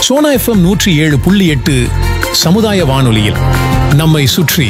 Sona FM நூற்றி ஏழு புள்ளி எட்டு சமுதாய வானொலியில் நம்மை சுற்றி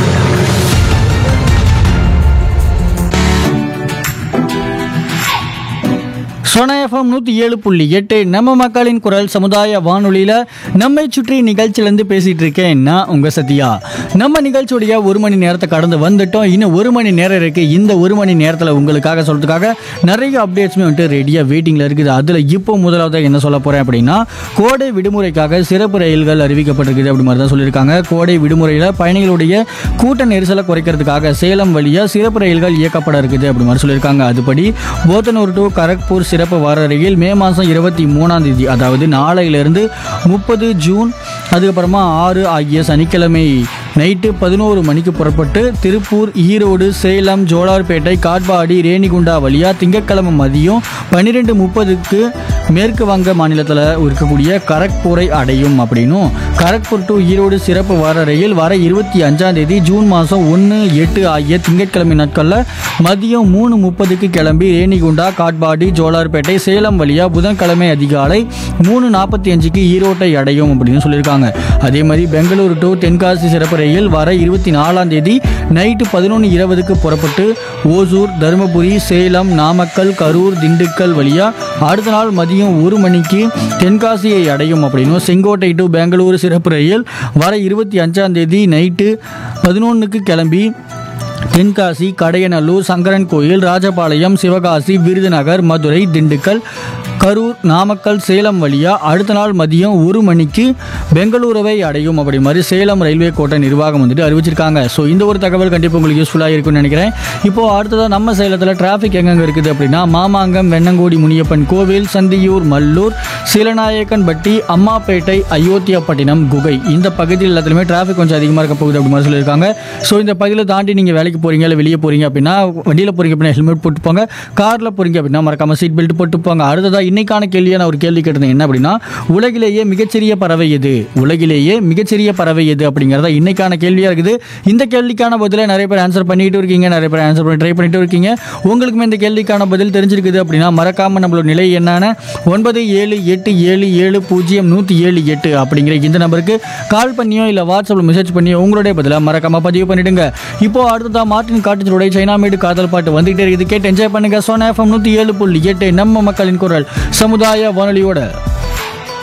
சோனா எஃப்எம் நூற்றி ஏழு புள்ளி எட்டு நம்ம மக்களின் குரல் சமுதாய வானொலியில் நம்மை சுற்றி நிகழ்ச்சியிலேருந்து பேசிகிட்டு இருக்கேன் நான் உங்கள் சத்யா நம்ம நிகழ்ச்சியுடைய ஒரு மணி நேரத்தை கடந்து வந்துட்டோம் இன்னும் ஒரு மணி நேரம் இருக்குது இந்த ஒரு மணி நேரத்தில் உங்களுக்காக சொல்கிறதுக்காக நிறைய அப்டேட்ஸுமே வந்துட்டு ரெடியாக வெயிட்டிங்கில் இருக்குது அதில் இப்போ முதலாவது என்ன சொல்ல போகிறேன் அப்படின்னா கோடை விடுமுறைக்காக சிறப்பு ரயில்கள் அறிவிக்கப்பட்டிருக்குது அப்படி மாதிரி தான் சொல்லியிருக்காங்க கோடை விடுமுறையில் பயணிகளுடைய கூட்ட நெரிசலை குறைக்கிறதுக்காக சேலம் வழியாக சிறப்பு ரயில்கள் இயக்கப்பட இருக்குது அப்படி மாதிரி சொல்லியிருக்காங்க அதுபடி போத்தனூர் டு கரக்பூர் சிறப்பு வார ரயில் மே மாதம் இருபத்தி மூணாம் தேதி அதாவது நாளையிலிருந்து முப்பது ஜூன் அதுக்கப்புறமா ஆறு ஆகிய சனிக்கிழமை நைட்டு பதினோரு மணிக்கு புறப்பட்டு திருப்பூர் ஈரோடு சேலம் ஜோலார்பேட்டை காட்பாடி ரேணிகுண்டா வழியாக திங்கட்கிழமை மதியம் பன்னிரெண்டு முப்பதுக்கு மேற்கு வங்க மாநிலத்தில் இருக்கக்கூடிய கரக்பூரை அடையும் அப்படின்னும் கரக்பூர் டு ஈரோடு சிறப்பு வார ரயில் வர இருபத்தி அஞ்சாம் தேதி ஜூன் மாதம் ஒன்று எட்டு ஆகிய திங்கட்கிழமை நாட்களில் மதியம் மூணு முப்பதுக்கு கிளம்பி ரேணிகுண்டா காட்பாடி ஜோலார்பேட்டை சேலம் வழியாக புதன்கிழமை அதிகாலை மூணு நாற்பத்தி அஞ்சுக்கு ஈரோட்டை அடையும் அப்படின்னு சொல்லியிருக்காங்க அதே மாதிரி பெங்களூரு டு தென்காசி சிறப்பு ரயில் வர இருபத்தி நாலாம் தேதி நைட்டு பதினொன்று இருபதுக்கு புறப்பட்டு ஓசூர் தருமபுரி சேலம் நாமக்கல் கரூர் திண்டுக்கல் வழியாக அடுத்த நாள் மதியம் ஒரு மணிக்கு தென்காசியை அடையும் அப்படின்னும் செங்கோட்டை டு பெங்களூரு சிறப்பு ரயில் வர இருபத்தி அஞ்சாம் தேதி நைட்டு பதினொன்றுக்கு கிளம்பி தென்காசி கடையநல்லூர் சங்கரன் கோயில் ராஜபாளையம் சிவகாசி விருதுநகர் மதுரை திண்டுக்கல் கரூர் நாமக்கல் சேலம் வழியா அடுத்த நாள் மதியம் ஒரு மணிக்கு பெங்களூருவை அடையும் அப்படி மாதிரி சேலம் ரயில்வே கோட்ட நிர்வாகம் வந்துட்டு அறிவிச்சிருக்காங்க ஸோ இந்த ஒரு தகவல் கண்டிப்பாக உங்களுக்கு யூஸ்ஃபுல்லாக இருக்கும்னு நினைக்கிறேன் இப்போ அடுத்ததாக நம்ம சேலத்தில் டிராஃபிக் எங்கெங்க இருக்குது அப்படின்னா மாமாங்கம் வெண்ணங்கோடி முனியப்பன் கோவில் சந்தியூர் மல்லூர் சீலநாயக்கன்பட்டி அம்மாப்பேட்டை அயோத்தியாப்பட்டினம் குகை இந்த பகுதியில் எல்லாத்துலையுமே டிராஃபிக் கொஞ்சம் அதிகமாக இருக்க போகுது அப்படி மாதிரி சொல்லியிருக்காங்க ஸோ இந்த பகுதியில் தாண்டி நீங்கள் வேலைக்கு போகிறீங்க இல்லை வெளியே போகிறீங்க அப்படின்னா வண்டியில் போகிறீங்க அப்படின்னா ஹெல்மெட் போட்டு போங்க காரில் போகிறீங்க அப்படின்னா மறக்காம சீட் பெல்ட் போட்டு போங்க அடுத்ததாக இன்னைக்கான கேள்வியை நான் ஒரு கேள்வி கேட்டிருந்தேன் என்ன அப்படின்னா உலகிலேயே மிகச்சிறிய பறவை எது உலகிலேயே மிகச்சிறிய பறவை எது அப்படிங்கிறதா இன்னைக்கான கேள்வியாக இருக்குது இந்த கேள்விக்கான பதிலை நிறைய பேர் ஆன்சர் பண்ணிட்டு இருக்கீங்க நிறைய பேர் ஆன்சர் பண்ணி ட்ரை பண்ணிட்டு இருக்கீங்க உங்களுக்குமே இந்த கேள்விக்கான பதில் தெரிஞ்சிருக்குது அப்படின்னா மறக்காம நம்மளோட நிலை என்னன்னா ஒன்பது ஏழு எட்டு ஏழு ஏழு பூஜ்ஜியம் நூற்றி ஏழு எட்டு அப்படிங்கிற இந்த நம்பருக்கு கால் பண்ணியோ இல்லை வாட்ஸ்அப்பில் மெசேஜ் பண்ணியோ உங்களுடைய பதிலை மறக்காம பதிவு பண்ணிடுங்க இப்போ அடுத்ததா மார்டின் காட்டேஜோட சைனா மேடு காதல் பாட்டு வந்துகிட்டே இருக்குது கேட்டு என்ஜாய் பண்ணுங்க சோனா எஃப்எம் நூற்றி ஏழு புள்ளி எட்டு நம்ம மக்களின் குரல் சமுதாய வானொலியோட